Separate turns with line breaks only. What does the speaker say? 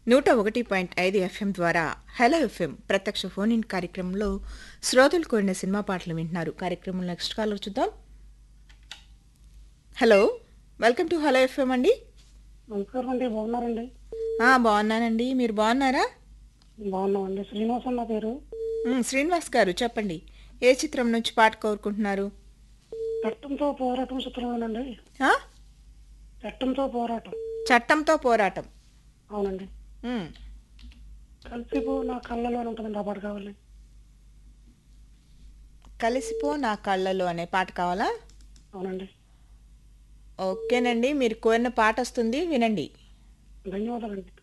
నూట ఒకటి పాయింట్ ఐదు ఎఫ్ఎం ద్వారా హలో ఎఫ్ఎం ప్రత్యక్ష ఫోన్ ఇన్ కార్యక్రమంలో శ్రోతలు కోరిన సినిమా పాటలు వింటున్నారు కార్యక్రమం నెక్స్ట్ కాలర్ చూద్దాం hello welcome to hello FM అండి
నమస్కారం అండి బాగున్నారండి
ఆ, బాగున్నానండి మీరు బాగున్నారా
బాగున్నామండి శ్రీనివాస్ అన్న పేరు
మ్, శ్రీనివాస్ గారు చెప్పండి ఏ చిత్రం నుంచి పాట కోరుకుంటున్నారు
చట్టంతో పోరాటం చిత్రమేనండి
ఆ?
చట్టంతో పోరాటం
చట్టంతో పోరాటం
అవునండి
మ్,
కలిసిపో నా కళ్ళలో ఉంటుందండి ఆ పాట కావాలి
కలిసిపో నా కళ్ళలో అనే పాట కావాలా
అవునండి
ఓకేనండి మీరు కోరిన పాట వస్తుంది వినండి
ధన్యవాదాలండి